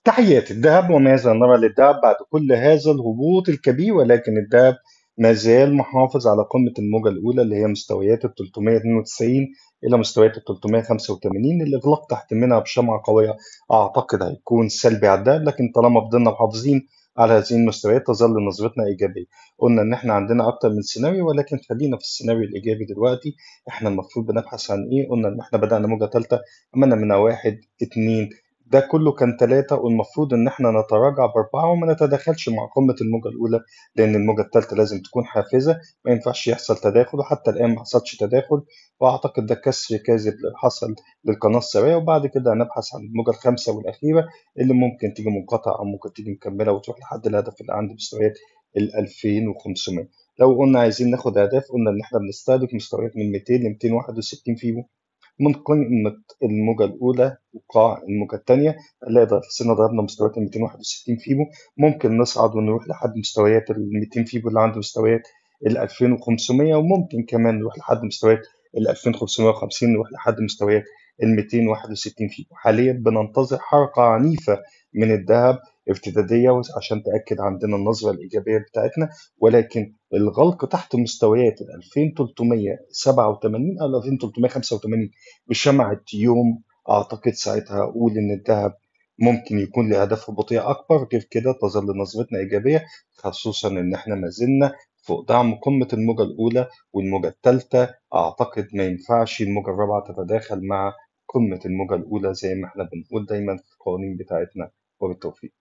تحياتي الذهب وماذا نرى للذهب بعد كل هذا الهبوط الكبير ولكن الذهب ما زال محافظ على قمة الموجة الأولى اللي هي مستويات ال 392 إلى مستويات ال 385 الإغلاق تحت منها بشمعة قوية أعتقد هيكون سلبي على الذهب لكن طالما فضلنا محافظين على هذه المستويات تظل نظرتنا إيجابية قلنا إن إحنا عندنا أكتر من سيناريو ولكن خلينا في السيناريو الإيجابي دلوقتي إحنا المفروض بنبحث عن إيه قلنا إن إحنا بدأنا موجة ثالثة عملنا منها واحد اتنين ده كله كان ثلاثة والمفروض إن إحنا نتراجع بأربعة وما نتداخلش مع قمة الموجة الأولى لأن الموجة الثالثة لازم تكون حافزة ما ينفعش يحصل تداخل وحتى الآن ما حصلش تداخل وأعتقد ده كسر كاذب حصل للقناة السرية وبعد كده هنبحث عن الموجة الخامسة والأخيرة اللي ممكن تيجي منقطعة أو ممكن تيجي مكملة وتروح لحد الهدف اللي عند مستويات ال 2500 لو قلنا عايزين ناخد أهداف قلنا إن إحنا بنستهدف مستويات من 200 ل 261 فيبو من قمة الموجة الأولى وقاع الموجة الثانية هنلاقي ضربنا ضربنا مستويات ال 261 فيبو ممكن نصعد ونروح لحد مستويات ال 200 فيبو اللي عند مستويات ال 2500 وممكن كمان نروح لحد مستويات ال 2550 نروح لحد مستويات ال 261 فيبو حاليا بننتظر حركة عنيفة من الذهب ارتدادية عشان تأكد عندنا النظرة الإيجابية بتاعتنا ولكن الغلق تحت مستويات ال 2387 أو 2385 بشمعة يوم أعتقد ساعتها أقول إن الذهب ممكن يكون له أهداف هبوطية أكبر غير كده تظل نظرتنا إيجابية خصوصا إن إحنا ما زلنا فوق دعم قمة الموجة الأولى والموجة الثالثة أعتقد ما ينفعش الموجة الرابعة تتداخل مع قمة الموجة الأولى زي ما إحنا بنقول دايما في القوانين بتاعتنا وبالتوفيق